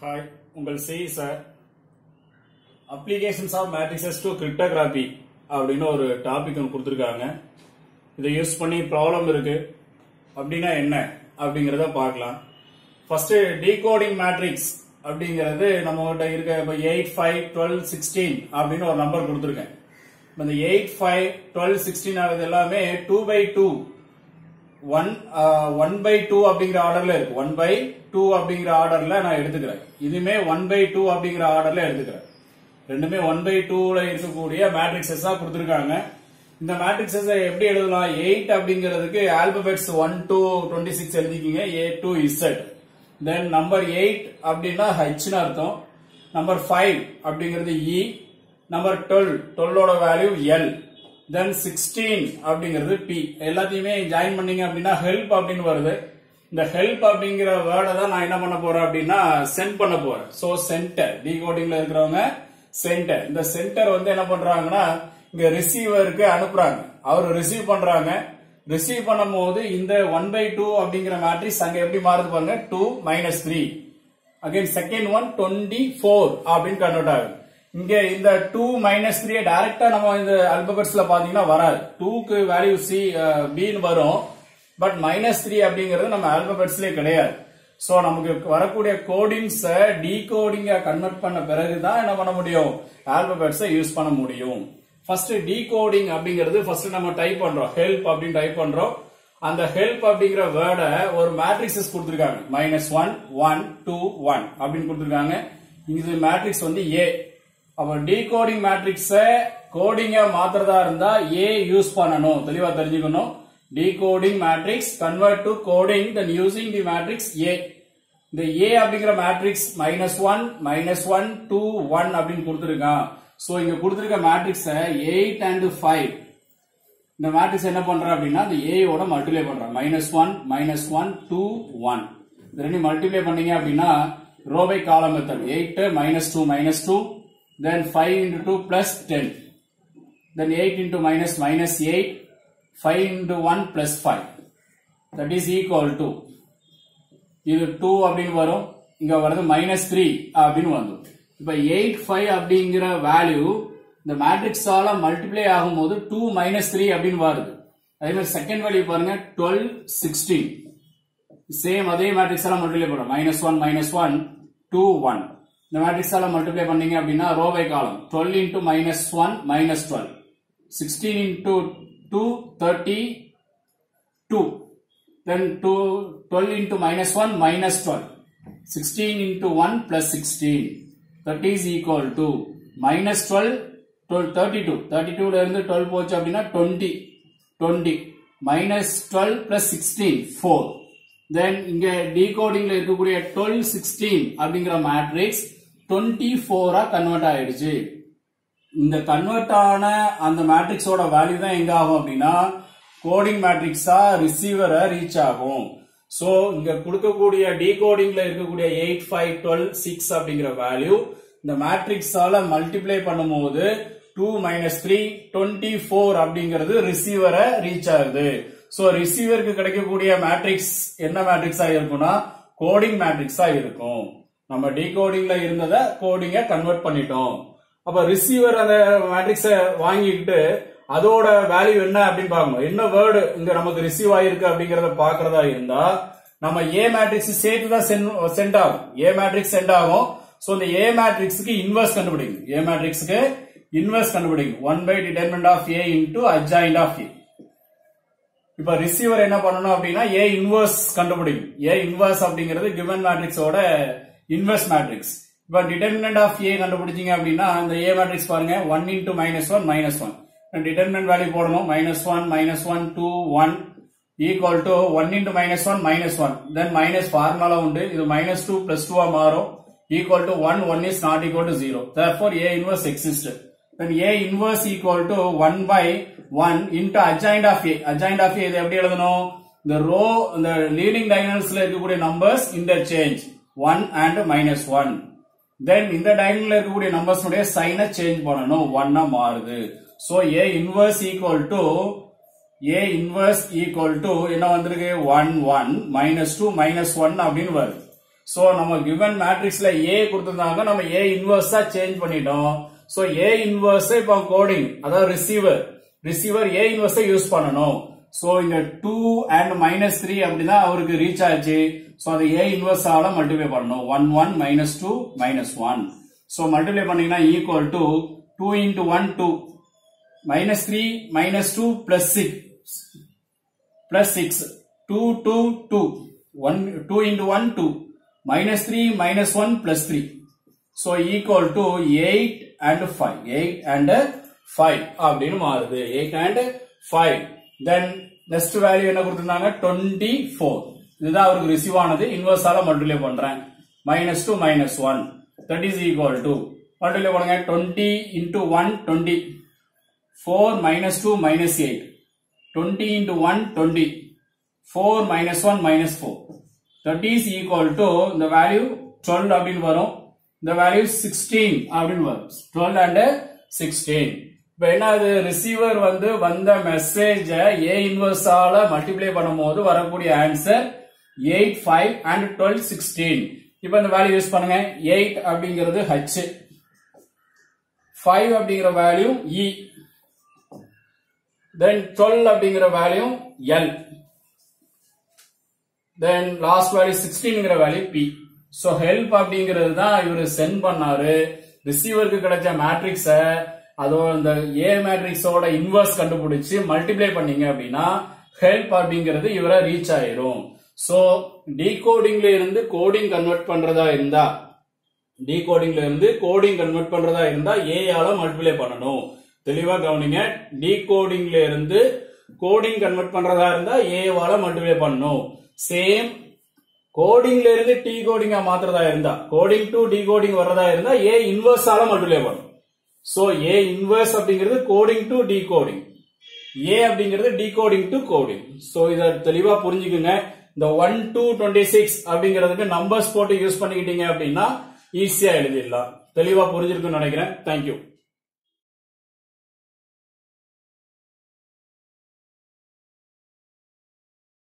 hi உங்கள் செய் sir applications of matrices to cryptography அப்படின்னு ஒரு டாபிக் ஒன்று கொடுத்துருக்காங்க இதை யூஸ் பண்ணி ப்ராப்ளம் இருக்கு அப்படின்னா என்ன அப்படிங்கிறத பார்க்கலாம் ஃபர்ஸ்ட் டீகோடிங் மேட்ரிக்ஸ் அப்படிங்கிறது நம்ம கிட்ட இருக்க இப்போ எயிட் ஃபைவ் டுவெல் சிக்ஸ்டீன் அப்படின்னு ஒரு நம்பர் கொடுத்துருக்கேன் இப்ப இந்த எயிட் ஃபைவ் டுவெல் சிக்ஸ்டீன் ஆகுது எல்லாமே two by two one one by two அப்படிங்கிற ஆர்டர்ல இருக்கு ஒன் பை டூ அப்படிங்கிற ஆர்டர்ல நான் எடுத்துக்கிறேன் இதுமே ஒன் பை டூ அப்படிங்கிற ஆர்டர்ல எடுத்துக்கிறேன் ரெண்டுமே ஒன் பை டூல இருக்கக்கூடிய மேட்ரிக்ஸஸ் தான் கொடுத்துருக்காங்க இந்த மேட்ரிக்ஸஸ் எப்படி எழுதலாம் எயிட் அப்படிங்கிறதுக்கு alphabets one two twenty six எழுதிக்கிங்க A to Z then number eight அப்படின்னா ஹெச்னு அர்த்தம் நம்பர் ஃபைவ் அப்படிங்கிறது இ நம்பர் டுவெல் டுவெல்லோட வேல்யூ எல் தென் சிக்ஸ்டீன் அப்படிங்கிறது பி எல்லாத்தையுமே ஜாயின் பண்ணீங்க அப்படின்னா ஹெல்ப் அப்படின்னு வருது இந்த ஹெல்ப் அப்படிங்கிற வேர்டை தான் நான் என்ன பண்ண போறேன் அப்படின்னா சென்ட் பண்ண போறேன் சோ சென்டர் டிகோடிங்ல இருக்கிறவங்க சென்டர் இந்த சென்டர் வந்து என்ன பண்றாங்கன்னா இங்க ரிசீவருக்கு அனுப்புறாங்க அவர் ரிசீவ் பண்றாங்க ரிசீவ் பண்ணும்போது இந்த ஒன் பை டூ அப்படிங்கிற மேட்ரிக்ஸ் அங்க எப்படி மாறுது பாருங்க two minus three again second one twenty four அப்படின்னு கன்வெர்ட் ஆகுது இங்க இந்த டூ மைனஸ் த்ரீ டைரக்டா நம்ம இந்த அல்பபெட்ஸ்ல பாத்தீங்கன்னா வராது டூக்கு வேல்யூ சி பின்னு வரும் பட் மைனஸ் த்ரீ அப்படிங்கிறது நம்ம ஆல்பபெட்ஸ்லயே கிடையாது சோ நமக்கு வரக்கூடிய கோடிங்ஸ டீகோடிங்க கன்வெர்ட் பண்ண பிறகுதான் என்ன பண்ண முடியும் ஆல்பபெட்ஸை யூஸ் பண்ண முடியும் ஃபர்ஸ்ட் டீகோடிங் அப்படிங்கிறது ஃபர்ஸ்ட் நம்ம டைப் பண்றோம் ஹெல்ப் அப்படின்னு டைப் பண்றோம் அந்த ஹெல்ப் அப்படிங்கிற வேர்டை ஒரு மேட்ரிக்ஸஸ் கொடுத்துருக்காங்க minus one one two one அப்படின்னு கொடுத்துருக்காங்க இது மேட்ரிக்ஸ் வந்து ஏ அப்ப டீகோடிங் மேட்ரிக்ஸ கோடிங்க மாத்துறதா இருந்தா ஏ யூஸ் பண்ணணும் தெளிவா தெரிஞ்சுக்கணும் decoding matrix convert to coding then using the matrix A இந்த ஏ அப்படிங்கிற matrix minus one minus one two one அப்படின்னு கொடுத்துருக்கான் சோ இங்க கொடுத்துருக்க மேட்ரிக்ஸ எயிட் அண்ட் ஃபைவ் இந்த மேட்ரிக்ஸ் என்ன பண்றேன் அப்படின்னா இந்த ஏயோட மல்டிப்ளை பண்றேன் minus one minus one two one இது ரெண்டு மல்டிப்ளை பண்ணீங்க அப்படின்னா row by column method eight minus two minus two then 5 into 2 plus 10 then 8 into minus minus 8 5 into 1 plus 5 that is equal to இது 2 அப்படின்னு வரும் இங்க வருது மைனஸ் த்ரீ அப்படின்னு வந்துடும் இப்ப எயிட் ஃபைவ் அப்படிங்கிற வேல்யூ இந்த மேட்ரிக்ஸால மல்டிப்ளை ஆகும்போது டூ மைனஸ் த்ரீ அப்படின்னு வருது அதே மாதிரி செகண்ட் வேல்யூ பாருங்க டுவெல் சிக்ஸ்டீன் சேம் அதே மேட்ரிக்ஸால மல்டிப்ளை பண்ணுறோம் minus one minus one two one இந்த மேட்ரிக்ஸால மல்டிப்ளை பண்ணீங்க அப்படின்னா ரோவை column twelve into minus one minus twelve sixteen into two thirty two then two twelve into minus one minus twelve sixteen into one plus sixteen that is equal to minus twelve twelve thirty two thirty டூல இருந்து twelve போச்சு அப்படின்னா twenty twenty minus twelve plus sixteen four then இங்க டீகோடிங்ல இருக்கக்கூடிய twelve sixteen அப்படிங்கிற matrix twenty ஃபோரா convert ஆயிடுச்சு இந்த கன்வெர்ட் ஆன அந்த மேட்ரிக்ஸோட வேல்யூ தான் எங்க ஆகும் அப்படின்னா கோடிங் மேட்ரிக்ஸா ரிசீவரை ரீச் ஆகும் சோ இங்க கொடுக்கக்கூடிய டீகோடிங்ல இருக்கக்கூடிய எயிட் ஃபைவ் டுவெல் சிக்ஸ் அப்படிங்கிற வேல்யூ இந்த மேட்ரிக்ஸால மல்டிப்ளை பண்ணும்போது two minus three twenty four அப்படிங்கிறது ரிசீவரை ரீச் ஆகுது சோ ரிசீவருக்கு கிடைக்கக்கூடிய மேட்ரிக்ஸ் என்ன மேட்ரிக்ஸா இருக்கும்னா கோடிங் மேட்ரிக்ஸா இருக்கும் நம்ம டிகோடிங்ல இருந்ததை கோடிங்க கன்வெர்ட் பண்ணிட்டோம் அப்ப ரிசீவர் அந்த மேட்ரிக்ஸ வாங்கிக்கிட்டு அதோட வேல்யூ என்ன அப்படின்னு பார்க்கணும் என்ன வேர்டு இங்க நமக்கு ரிசீவ் ஆயிருக்கு அப்படிங்கறத பாக்குறதா இருந்தா நம்ம ஏ மேட்ரிக்ஸ் சேர்த்து தான் சென்ட் ஆகும் ஏ மேட்ரிக்ஸ் சென்ட் ஆகும் சோ இந்த ஏ மேட்ரிக்ஸ்க்கு இன்வெர்ஸ் கண்டுபிடிங்க ஏ மேட்ரிக்ஸ்க்கு இன்வெர்ஸ் கண்டுபிடிங்க one by determinant of A into adjoint of A இப்ப ரிசீவர் என்ன பண்ணணும் அப்படின்னா ஏ இன்வர்ஸ் கண்டுபிடிக்கும் ஏ இன்வர்ஸ் அப்படிங்கிறது கிவன் மேட்ரிக்ஸோட இன்வர்ஸ் மேட்ரிக்ஸ் இப்ப டிடர்மினன்ட் ஆஃப் ஏ கண்டுபிடிச்சீங்க அப்படின்னா இந்த ஏ மேட்ரிக்ஸ் பாருங்க one into minus one minus one determinant value போடணும் minus one minus one two one equal to one into minus one minus one then minus formula உண்டு இது minus two plus டூவா மாறும் equal to one one is not equal to zero therefore A inverse exist then a inverse equal to 1 by 1 into adjoint of a adjoint of a இது எப்படி எழுதணும் இந்த row இந்த leading டைகனல்ஸ்ல இருக்கக்கூடிய numbers interchange 1 and minus 1 then இந்த டயகனல்ல இருக்கக்கூடிய நம்பர்ஸ் உடைய சைனை சேஞ்ச் பண்ணணும் 1 மாறுது so a inverse equal to a inverse equal to என்ன வந்திருக்கு 1 1 minus 2 minus 1 அப்படின்னு வருது சோ நம்ம கிவன் மேட்ரிக்ஸ்ல ஏ கொடுத்திருந்தாங்க நம்ம ஏ இன்வர்ஸா சேஞ்ச் பண்ணிட்டோம் சோ ஏ இன்வர்ஸ் இப்போ கோடிங் அதாவது receiver receiver A inverse use பண்ணணும் சோ இங்க டூ அண்ட் மைனஸ் த்ரீ அப்படிதான் அவருக்கு ரீச் ஆச்சு சோ அதை ஏ இன்வர்ஸ் ஆல மல்டிப்ளை பண்ணணும் one one minus two minus one so multiply பண்ணீங்கன்னா equal to two into one two minus three minus two plus six plus six two two two one two into one two minus three minus one plus three so equal to eight and five eight and five அப்படின்னு மாறுது eight and five then next value என்ன கொடுத்திருந்தாங்க twenty four இதுதான் அவருக்கு receive ஆனது இன்வர்ஸால multiply பண்றேன் minus two minus one that is equal to multiply பண்ணுங்க twenty into one twenty four minus two minus eight twenty into one twenty four minus one minus four that is equal to இந்த value twelve அப்படின்னு வரும் இந்த value sixteen அப்படின்னு வரும் twelve and sixteen இப்ப என்ன அது ரிசீவர் வந்து வந்த மெசேஜ ஏ இன்வர்ஸால மல்டிப்ளை பண்ணும்போது வரக்கூடிய answer eight five and twelve sixteen இப்ப இந்த வேல்யூ யூஸ் பண்ணுங்க எயிட் அப்படிங்கிறது ஹச் ஃபைவ் அப்படிங்கிற வேல்யூ இ தென் டுவெல் அப்படிங்கிற value L then last value சிக்ஸ்டீன்ங்கிற வேல்யூ பி ஸோ ஹெல்ப் அப்படிங்கிறது தான் இவர் சென்ட் பண்ணாரு ரிசீவருக்கு கிடைச்ச மேட்ரிக்ஸ அதோட இந்த ஏ மேட்ரிக்ஸோட இன்வர்ஸ் கண்டுபிடிச்சு மல்டிப்ளை பண்ணீங்க அப்படின்னா ஹெல்ப் அப்படிங்கிறது இவரை ரீச் ஆயிரும் ஸோ டீகோடிங்ல இருந்து கோடிங் கன்வெர்ட் பண்றதா இருந்தா டீகோடிங்ல இருந்து கோடிங் கன்வெர்ட் பண்றதா இருந்தா ஏ ஆல மல்டிப்ளை பண்ணணும் தெளிவா கவனிங்க டீகோடிங்ல இருந்து கோடிங் கன்வெர்ட் பண்றதா இருந்தா ஏவால மல்டிப்ளை பண்ணணும் சேம் கோடிங்ல இருந்து டி கோடிங்கா மாத்துறதா இருந்தா கோடிங் டு டி கோடிங் வர்றதா இருந்தா ஏ இன்வர்ஸால மல்டிப்ளை பண்ணும் சோ ஏ இன்வர்ஸ் அப்படிங்கிறது coding to decoding A அப்படிங்கிறது டிகோடிங் டு கோடிங் சோ இத தெளிவா புரிஞ்சுக்குங்க இந்த ஒன் டூ டுவெண்ட்டி சிக்ஸ் அப்படிங்கிறதுக்கு நம்பர்ஸ் போட்டு யூஸ் பண்ணிக்கிட்டீங்க அப்படின்னா ஈஸியா எழுதிடலாம் தெளிவா புரிஞ்சிருக்குன்னு நினைக்கிறேன் தேங்க்யூ